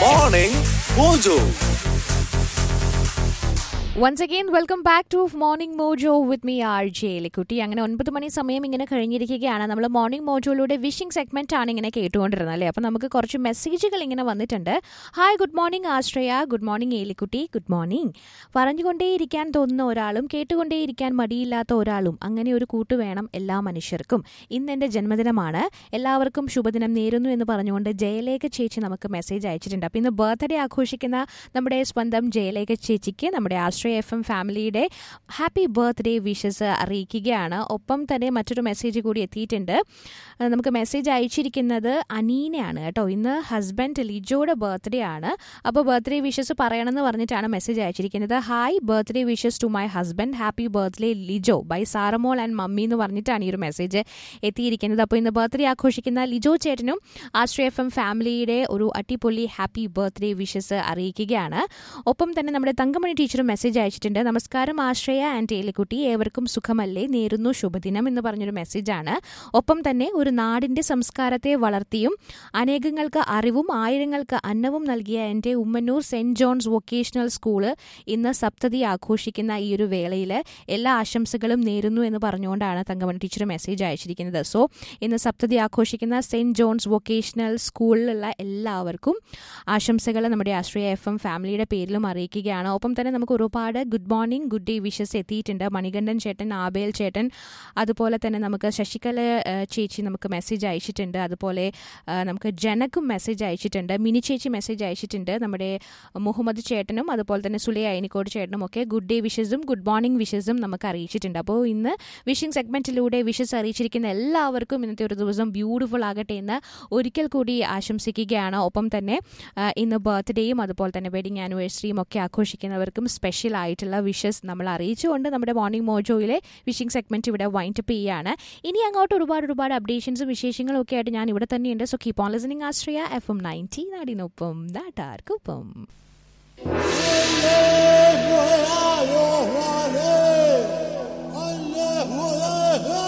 Morning Mojo. Once again welcome back to morning Mojo with me R J Likutty അങ്ങനെ ഒൻപത് മണി സമയം ഇങ്ങനെ കഴിഞ്ഞിരിക്കുകയാണ് നമ്മൾ മോർണിംഗ് മോജോയിലൂടെ വിഷിംഗ് സെഗ്മെന്റ് ആണ് ഇങ്ങനെ കേട്ടുകൊണ്ടിരുന്നത് അല്ലേ അപ്പോൾ നമുക്ക് കുറച്ച് മെസ്സേജുകൾ ഇങ്ങനെ വന്നിട്ടുണ്ട് hi good morning Ashraya good morning Elikutty good morning പറഞ്ഞുകൊണ്ടേയിരിക്കാൻ തോന്നുന്ന ഒരാളും കേട്ടുകൊണ്ടേയിരിക്കാൻ മടിയില്ലാത്ത ഒരാളും അങ്ങനെ ഒരു കൂട്ട് വേണം എല്ലാ മനുഷ്യർക്കും ഇന്ന് എൻ്റെ ജന്മദിനമാണ് എല്ലാവർക്കും ശുഭദിനം നേരുന്നു എന്ന് പറഞ്ഞുകൊണ്ട് ജയലേഖ ചേച്ചി നമുക്ക് മെസ്സേജ് അയച്ചിട്ടുണ്ട് അപ്പോൾ ഇന്ന് ബർത്ത്ഡേ ആഘോഷിക്കുന്ന നമ്മുടെ സ്വന്തം ജയലേഖ ചേച്ചിക്ക് നമ്മുടെ ആശ്രയ എഫ് എം ഫാമിലിയുടെ ഹാപ്പി ബർത്ത്ഡേ വിഷസ് അറിയിക്കുകയാണ് ഒപ്പം തന്നെ മറ്റൊരു മെസ്സേജ് കൂടി എത്തിയിട്ടുണ്ട് അത് നമുക്ക് മെസ്സേജ് അയച്ചിരിക്കുന്നത് അനീനയാണ് കേട്ടോ ഇന്ന് ഹസ്ബൻഡ് ലിജോയുടെ ബർത്ത്ഡേ ആണ് അപ്പോൾ ബർത്ത്ഡേ വിഷസ് പറയണമെന്ന് പറഞ്ഞിട്ടാണ് മെസ്സേജ് അയച്ചിരിക്കുന്നത് hi birthday wishes to my husband happy birthday Lijo by Saramol and mummy എന്ന് പറഞ്ഞിട്ടാണ് ഈ ഒരു മെസ്സേജ് എത്തിയിരിക്കുന്നത് അപ്പോൾ ഇന്ന് ബർത്ത്ഡേ ആഘോഷിക്കുന്ന ലിജോ ചേട്ടനും ആശ്രയ എഫ് എം ഫാമിലിയുടെ ഒരു അടിപൊളി ഹാപ്പി ബർത്ത്ഡേ വിഷസ് അറിയിക്കുകയാണ് ഒപ്പം തന്നെ നമ്മുടെ തങ്കമണി ടീച്ചറും മെസ്സേജ് അയച്ചിട്ടുണ്ട് നമസ്കാരം ആശ്രയ ആൻഡ് ഏലിക്കുട്ടി ഏവർക്കും സുഖമല്ലേ നേരുന്നു ശുഭദിനം എന്ന് പറഞ്ഞൊരു മെസ്സേജാണ് ഒപ്പം തന്നെ ഒരു നാടിന്റെ സംസ്കാരത്തെ വളർത്തിയും അനേകങ്ങൾക്ക് അറിവും ആയിരങ്ങൾക്ക് അന്നവും നൽകിയ എൻ്റെ Ummannoor saint John's vocational school ഇന്ന് സപ്തതി ആഘോഷിക്കുന്ന ഈ ഒരു വേളയിൽ എല്ലാ ആശംസകളും നേരുന്നു എന്ന് പറഞ്ഞുകൊണ്ടാണ് തങ്കമണി ടീച്ചർ മെസ്സേജ് അയച്ചിരിക്കുന്നത് സോ ഇന്ന് സപ്തതി ആഘോഷിക്കുന്ന സെന്റ് ജോൺസ് വൊക്കേഷണൽ സ്കൂളിലുള്ള എല്ലാവർക്കും ആശംസകൾ നമ്മുടെ ആശ്രയ എഫ് എം ഫാമിലിയുടെ പേരിലും അറിയിക്കുകയാണ് ഒപ്പം തന്നെ നമുക്ക് ഒരുപാട് good morning good day wishes എത്തിയിട്ടുണ്ട് മണികണ്ഠൻ ചേട്ടൻ ആബേൽ ചേട്ടൻ അതുപോലെ തന്നെ നമുക്ക് ശശികല ഏഹ്, ചേച്ചി നമുക്ക് മെസ്സേജ് അയച്ചിട്ടുണ്ട് അതുപോലെ ഏഹ്, നമുക്ക് ജനക്കും മെസ്സേജ് അയച്ചിട്ടുണ്ട് മിനി ചേച്ചി മെസ്സേജ് അയച്ചിട്ടുണ്ട് നമ്മുടെ മുഹമ്മദ് ചേട്ടനും അതുപോലെ തന്നെ സുലൈ അയനിക്കോട് ചേട്ടനും ഒക്കെ ഗുഡ് ഡേ വിഷസും ഗുഡ് മോർണിംഗ് വിഷസും നമുക്ക് അറിയിച്ചിട്ടുണ്ട് അപ്പോൾ ഇന്ന് വിഷിംഗ് സെഗ്മെന്റിലൂടെ വിഷസ് അറിയിച്ചിരിക്കുന്ന എല്ലാവർക്കും ഇന്നത്തെ ഒരു ദിവസം ബ്യൂട്ടിഫുൾ ആകട്ടെ എന്ന് ഒരിക്കൽ കൂടി ആശംസിക്കുകയാണ് ഒപ്പം തന്നെ ആ, ഇന്ന് ബർത്ത്ഡേയും അതുപോലെ തന്നെ വെഡിങ് ആനിവേഴ്സറിയും ഒക്കെ ആഘോഷിക്കുന്നവർക്കും സ്പെഷ്യൽ ആയിട്ടുള്ള വിഷസ് നമ്മൾ അറിയിച്ചുകൊണ്ട് നമ്മുടെ മോർണിംഗ് മോജോയിലെ വിഷിംഗ് സെഗ്മെന്റ് ഇവിടെ വൈൻഡ് അപ്പ് ചെയ്യുകയാണ് ഇനി അങ്ങോട്ട് ഒരുപാട് ഒരുപാട് അപ്ഡേഷൻസും വിശേഷങ്ങളും ഒക്കെ ആയിട്ട് ഞാൻ ഇവിടെ തന്നെയുണ്ട് so keep on listening Ashraya F M ninety നാടിനൊപ്പം ദാട്ടാർക്കൊപ്പം